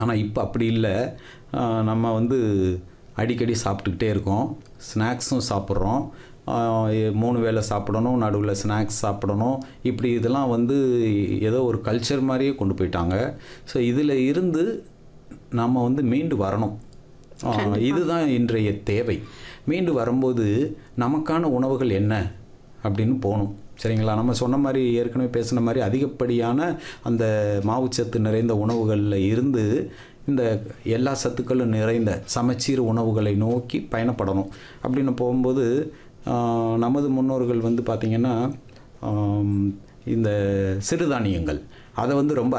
ஆனால் இப்போ அப்படி இல்லை ஆஹ் நம்ம வந்து அடிக்கடி சாப்பிட்டுக்கிட்டே இருக்கோம் ஸ்நாக்ஸும் சாப்பிட்றோம் ஆஹ் எ- மூணு வேளை சாப்பிடணும் நடுவில் ஸ்நாக்ஸ் சாப்பிடணும் இப்படி இதெல்லாம் வந்து ஏதோ ஒரு கல்ச்சர் மாதிரியே கொண்டு போயிட்டாங்க ஸோ இதில் இருந்து நம்ம வந்து மீண்டு வரணும் ஆஹ் இதுதான் இன்றைய தேவை மீண்டு வரும்போது நமக்கான உணவுகள் என்ன அப்படின்னு போகணும் சரிங்களா நம்ம சொன்ன மாதிரி ஏற்கனவே பேசின மாதிரி அதிகப்படியான அந்த மாவுச்சத்து நிறைந்த உணவுகளில் இருந்து இந்த எல்லா சத்துக்களும் நிறைந்த சமச்சீர் உணவுகளை நோக்கி பயணப்படணும் அப்படின்னு போகும்போது ஆஹ், நமது முன்னோர்கள் வந்து பார்த்திங்கன்னா ஆம், இந்த சிறுதானியங்கள் அதை வந்து ரொம்ப